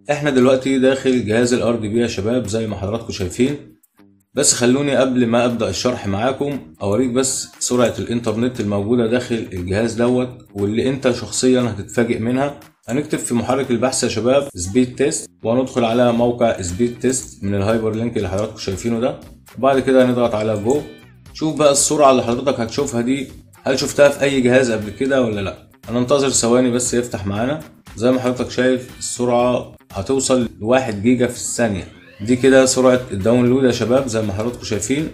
احنا دلوقتي داخل جهاز الار دي بي يا شباب زي ما حضراتكم شايفين بس خلوني قبل ما ابدا الشرح معاكم اوريك بس سرعه الانترنت الموجوده داخل الجهاز دوت واللي انت شخصيا هتتفاجئ منها هنكتب في محرك البحث يا شباب سبيد تيست وهندخل على موقع سبيد تيست من الهايبر لينك اللي حضراتكم شايفينه ده وبعد كده هنضغط على جو شوف بقى السرعه اللي حضرتك هتشوفها دي هل شفتها في اي جهاز قبل كده ولا لا هننتظر ثواني بس يفتح معانا زي ما حضرتك شايف السرعه هتوصل لواحد جيجا في الثانيه دي كده سرعه الداونلود يا شباب زي ما حضراتكم شايفين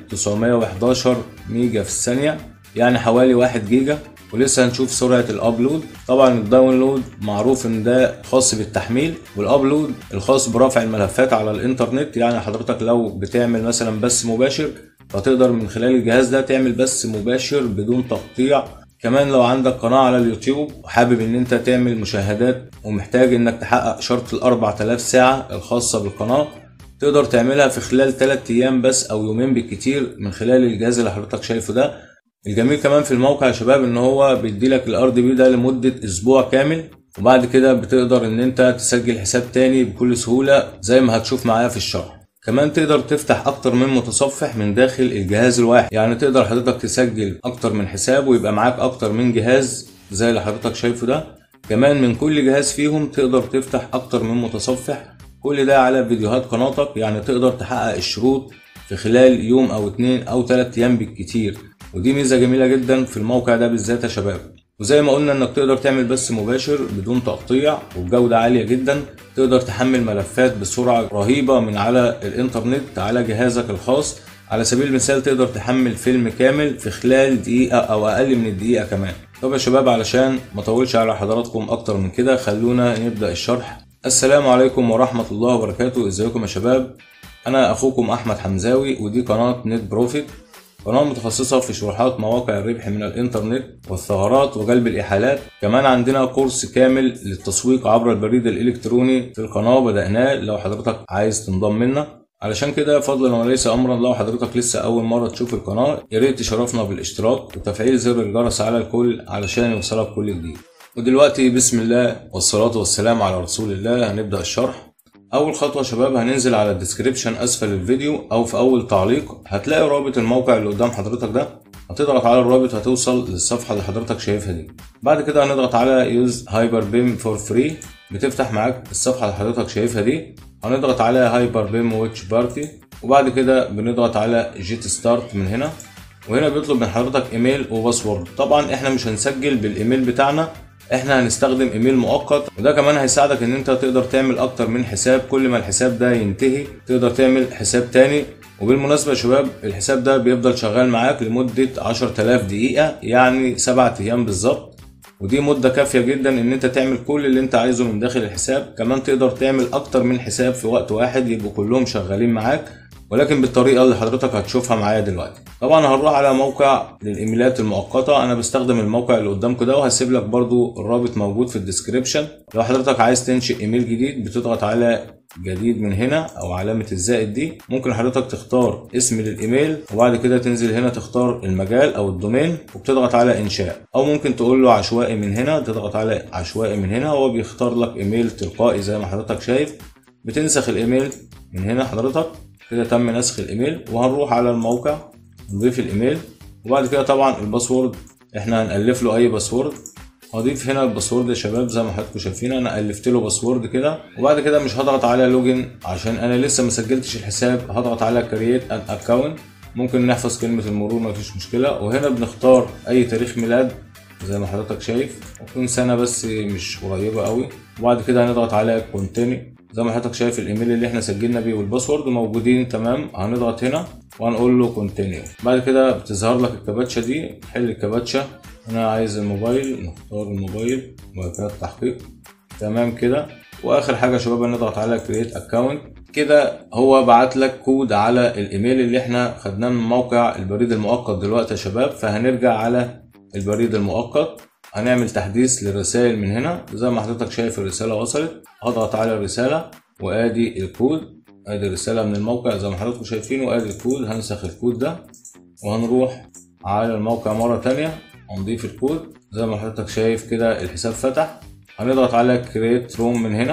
911 ميجا في الثانيه يعني حوالي 1 جيجا ولسه هنشوف سرعه الابلود طبعا الداونلود معروف ان ده خاص بالتحميل والابلود الخاص برفع الملفات على الانترنت يعني حضرتك لو بتعمل مثلا بث مباشر فتقدر من خلال الجهاز ده تعمل بث مباشر بدون تقطيع كمان لو عندك قناة على اليوتيوب وحابب ان انت تعمل مشاهدات ومحتاج انك تحقق شرط ال 4000 ساعة الخاصة بالقناة تقدر تعملها في خلال 3 ايام بس او يومين بالكتير من خلال الجهاز اللي حضرتك شايفه ده الجميل كمان في الموقع يا شباب ان هو بيديلك الار دي بي ده لمدة اسبوع كامل وبعد كده بتقدر ان انت تسجل حساب تاني بكل سهولة زي ما هتشوف معايا في الشرح كمان تقدر تفتح اكتر من متصفح من داخل الجهاز الواحد يعني تقدر حضرتك تسجل اكتر من حساب ويبقى معاك اكتر من جهاز زي اللي حضرتك شايفه ده كمان من كل جهاز فيهم تقدر تفتح اكتر من متصفح كل ده على فيديوهات قناتك يعني تقدر تحقق الشروط في خلال يوم او اتنين او تلات ايام بالكتير ودي ميزة جميلة جدا في الموقع ده بالذات يا شباب وزي ما قلنا انك تقدر تعمل بث مباشر بدون تقطيع وبجودة عالية جدا تقدر تحمل ملفات بسرعة رهيبة من على الانترنت على جهازك الخاص على سبيل المثال تقدر تحمل فيلم كامل في خلال دقيقة او اقل من الدقيقة كمان طب يا شباب علشان ما اطولش على حضراتكم اكتر من كده خلونا نبدأ الشرح السلام عليكم ورحمة الله وبركاته ازيكم يا شباب انا اخوكم احمد حمزاوي ودي قناة نت بروفيت قناة متخصصة في شروحات مواقع الربح من الإنترنت والثغرات وجلب الإحالات كمان عندنا كورس كامل للتسويق عبر البريد الإلكتروني في القناة بدأناه لو حضرتك عايز تنضم لنا علشان كده فضلا وليس امرا لو حضرتك لسه اول مره تشوف القناه يا ريت تشرفنا بالاشتراك وتفعيل زر الجرس على الكل علشان يوصلك كل جديد ودلوقتي بسم الله والصلاه والسلام على رسول الله هنبدا الشرح اول خطوه يا شباب هننزل على الديسكريبشن اسفل الفيديو او في اول تعليق هتلاقي رابط الموقع اللي قدام حضرتك ده هتضغط على الرابط هتوصل للصفحه اللي حضرتك شايفها دي بعد كده هنضغط على يوز هايبر بيم فور فري بتفتح معاك الصفحه اللي حضرتك شايفها دي هنضغط على هايبر بيم ويتش بارتي وبعد كده بنضغط على جيت ستارت من هنا وهنا بيطلب من حضرتك ايميل وباسورد طبعا احنا مش هنسجل بالايميل بتاعنا احنا هنستخدم ايميل مؤقت وده كمان هيساعدك ان انت تقدر تعمل اكتر من حساب كل ما الحساب ده ينتهي تقدر تعمل حساب تاني وبالمناسبة يا شباب الحساب ده بيفضل شغال معاك لمدة 10000 دقيقة يعني 7 ايام بالظبط ودي مدة كافية جدا ان انت تعمل كل اللي انت عايزه من داخل الحساب كمان تقدر تعمل اكتر من حساب في وقت واحد يبقوا كلهم شغالين معاك ولكن بالطريقة اللي حضرتك هتشوفها معايا دلوقتي طبعا هنروح على موقع للايميلات المؤقتة انا بستخدم الموقع اللي قدامكم ده وهسيب لك برضو الرابط موجود في الديسكريبشن لو حضرتك عايز تنشئ ايميل جديد بتضغط على جديد من هنا او علامة الزائد دي ممكن حضرتك تختار اسم للايميل وبعد كده تنزل هنا تختار المجال او الدومين وبتضغط على انشاء او ممكن تقول له عشوائي من هنا تضغط على عشوائي من هنا هو بيختار لك ايميل تلقائي زي ما حضرتك شايف بتنسخ الايميل من هنا حضرتك كده تم نسخ الايميل وهنروح على الموقع نضيف الايميل وبعد كده طبعا الباسورد احنا هنألف له اي باسورد هضيف هنا الباسورد يا شباب زي ما حضراتكم شايفين انا الفت له باسورد كده وبعد كده مش هضغط على لوجن عشان انا لسه ما سجلتش الحساب هضغط على كرييت ان اكونت ممكن نحفظ كلمه المرور مفيش مشكله وهنا بنختار اي تاريخ ميلاد زي ما حضرتك شايف وتكون سنه بس مش قريبه قوي وبعد كده هنضغط على كونتيني زي ما حضرتك شايف الايميل اللي احنا سجلنا بيه والباسورد موجودين تمام هنضغط هنا وهنقول له كونتينيو بعد كده بتظهر لك الكباتشه دي حل الكباتشه انا عايز الموبايل نختار الموبايل وبعد كده التحقيق تمام كده واخر حاجه يا شباب نضغط على كرييت اكونت كده هو بعت لك كود على الايميل اللي احنا خدناه من موقع البريد المؤقت دلوقتي يا شباب فهنرجع على البريد المؤقت هنعمل تحديث للرسائل من هنا زي ما حضرتك شايف الرسالة وصلت هضغط على الرسالة وادي الكود ادي الرسالة من الموقع زي ما حضراتكم شايفين وادي الكود هنسخ الكود ده وهنروح على الموقع مرة تانية هنضيف الكود زي ما حضرتك شايف كده الحساب فتح هنضغط على كريت روم من هنا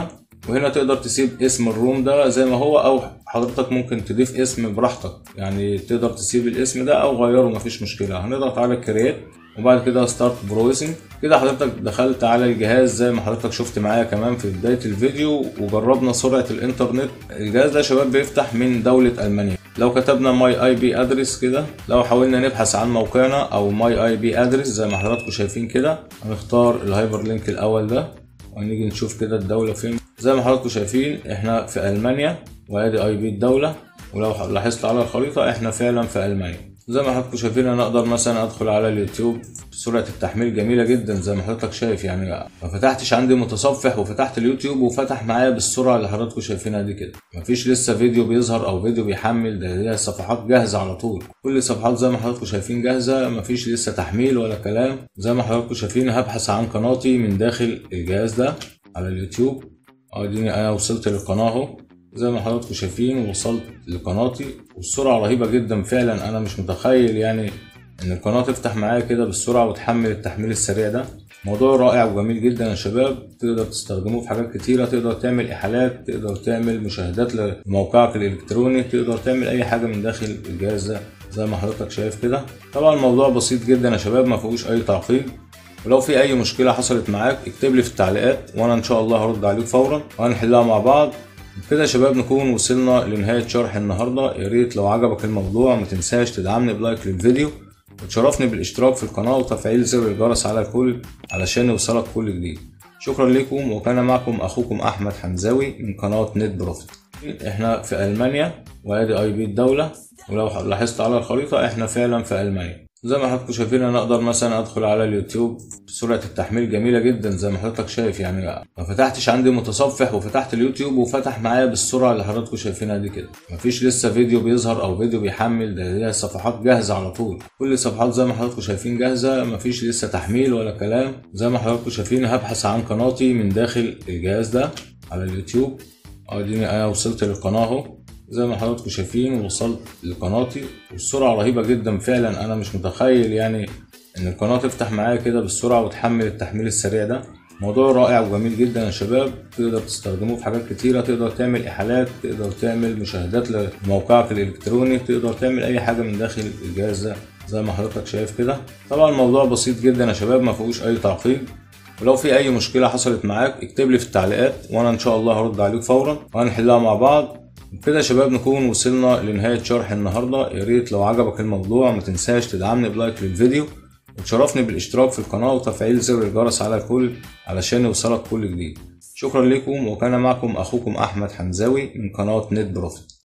وهنا تقدر تسيب اسم الروم ده زي ما هو او حضرتك ممكن تضيف اسم براحتك يعني تقدر تسيب الاسم ده او غيره مفيش مشكله هنضغط على كرييت وبعد كده ستارت بروسنج كده حضرتك دخلت على الجهاز زي ما حضرتك شفت معايا كمان في بدايه الفيديو وجربنا سرعه الانترنت الجهاز ده يا شباب بيفتح من دوله المانيا لو كتبنا ماي اي بي ادرس كده لو حاولنا نبحث عن موقعنا او ماي اي بي ادرس زي ما حضراتكم شايفين كده هنختار الهايبر لينك الاول ده وهنيجي نشوف كده الدوله فين زي ما حضراتكم شايفين احنا في المانيا وادي اي بي الدوله ولو لاحظت على الخريطه احنا فعلا في المانيا زي ما حضراتكم شايفين انا اقدر مثلا ادخل على اليوتيوب سرعه التحميل جميله جدا زي ما حضرتك شايف يعني ما فتحتش عندي متصفح وفتحت اليوتيوب وفتح معايا بالسرعه اللي حضراتكم شايفينها دي كده مفيش لسه فيديو بيظهر او فيديو بيحمل ده هي الصفحات جاهزه على طول كل الصفحات زي ما حضراتكم شايفين جاهزه مفيش لسه تحميل ولا كلام زي ما حضراتكم شايفين هبحث عن قناتي من داخل الجهاز ده على اليوتيوب اديني انا وصلت للقناه اهو زي ما حضراتكم شايفين وصلت لقناتي والسرعة رهيبة جدا فعلا أنا مش متخيل يعني إن القناة تفتح معايا كده بالسرعة وتحمل التحميل السريع ده موضوع رائع وجميل جدا يا شباب تقدر تستخدموه في حاجات كتيرة تقدر تعمل إحالات تقدر تعمل مشاهدات لموقعك الإلكتروني تقدر تعمل أي حاجة من داخل الجهاز ده زي ما حضرتك شايف كده طبعا الموضوع بسيط جدا يا شباب ما فيهوش أي تعقيد ولو في أي مشكلة حصلت معاك اكتب لي في التعليقات وأنا إن شاء الله هرد عليك فورا وهنحلها مع بعض كده يا شباب نكون وصلنا لنهاية شرح النهاردة يا ريت لو عجبك الموضوع ما تنساش تدعمني بلايك للفيديو وتشرفني بالاشتراك في القناة وتفعيل زر الجرس على الكل علشان يوصلك كل جديد شكرا لكم وكان معكم اخوكم احمد حمزاوي من قناة نت بروفيت احنا في المانيا وادي اي بي الدولة ولو لاحظت على الخريطة احنا فعلا في المانيا زي ما حضراتكم شايفين انا اقدر مثلا ادخل على اليوتيوب سرعه التحميل جميله جدا زي ما حضرتك شايف يعني ما فتحتش عندي متصفح وفتحت اليوتيوب وفتح معايا بالسرعه اللي حضراتكم شايفينها دي كده مفيش لسه فيديو بيظهر او فيديو بيحمل ده هي الصفحات جاهزه على طول كل الصفحات زي ما حضراتكم شايفين جاهزه مفيش لسه تحميل ولا كلام زي ما حضراتكم شايفين هبحث عن قناتي من داخل الجهاز ده على اليوتيوب اديني انا وصلت للقناه اهو زي ما حضراتكم شايفين وصلت لقناتي والسرعة رهيبة جدا فعلا أنا مش متخيل يعني إن القناة تفتح معايا كده بالسرعة وتحمل التحميل السريع ده موضوع رائع وجميل جدا يا شباب تقدر تستخدموه في حاجات كتيرة تقدر تعمل إحالات تقدر تعمل مشاهدات لموقعك الإلكتروني تقدر تعمل أي حاجة من داخل الجهاز ده زي ما حضرتك شايف كده طبعا الموضوع بسيط جدا يا شباب ما فيهوش أي تعقيد ولو في أي مشكلة حصلت معاك اكتب لي في التعليقات وأنا إن شاء الله هرد عليك فورا وهنحلها مع بعض كده يا شباب نكون وصلنا لنهاية شرح النهاردة يا ريت لو عجبك الموضوع ما تنساش تدعمني بلايك للفيديو وتشرفني بالاشتراك في القناة وتفعيل زر الجرس على الكل علشان يوصلك كل جديد شكرا لكم وكان معكم اخوكم احمد حمزاوي من قناة نت بروفيت